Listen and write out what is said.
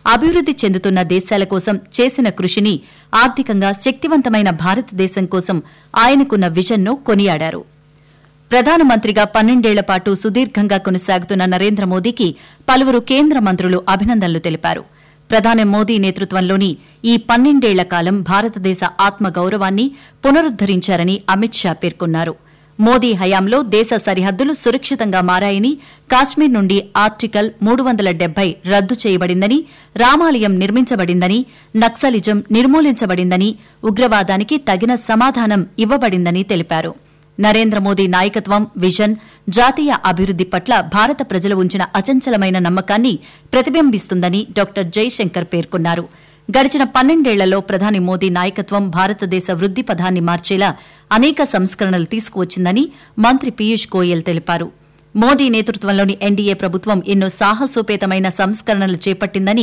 అభివృద్ది చెందుతున్న దేశాల కోసం చేసిన కృషిని ఆర్థికంగా శక్తివంతమైన భారతదేశం కోసం ఆయనకున్న విజన్ను కొనియాడారు ప్రధానమంత్రిగా పన్నెండేళ్ల పాటు సుదీర్ఘంగా కొనసాగుతున్న నరేంద్ర మోదీకి పలువురు కేంద్ర మంత్రులు అభినందనలు తెలిపారు ప్రధాని మోదీ నేతృత్వంలోని ఈ పన్నెండేళ్ల కాలం భారతదేశ ఆత్మగౌరవాన్ని పునరుద్దరించారని అమిత్ షా పేర్కొన్నారు మోదీ హయాంలో దేశ సరిహద్దులు సురక్షితంగా మారాయని కాశ్మీర్ నుండి ఆర్టికల్ మూడు వందల డెబ్బై రద్దు చేయబడిందని రామాలయం నిర్మించబడిందని నక్సలిజం నిర్మూలించబడిందని ఉగ్రవాదానికి తగిన సమాధానం ఇవ్వబడిందని తెలిపారు నరేంద్ర మోదీ నాయకత్వం విజన్ జాతీయ అభివృద్ది పట్ల భారత ప్రజలు ఉంచిన అచంచలమైన నమ్మకాన్ని ప్రతిబింబిస్తుందని డాక్టర్ జైశంకర్ పేర్కొన్నారు గడిచిన పన్నెండేళ్లలో ప్రధాని మోదీ నాయకత్వం భారతదేశ వృద్ది పథాన్ని మార్చేలా అనేక సంస్కరణలు తీసుకువచ్చిందని మంత్రి పీయూష్ గోయల్ తెలిపారు మోదీ నేతృత్వంలోని ఎన్డీఏ ప్రభుత్వం ఎన్నో సాహసోపేతమైన సంస్కరణలు చేపట్టిందని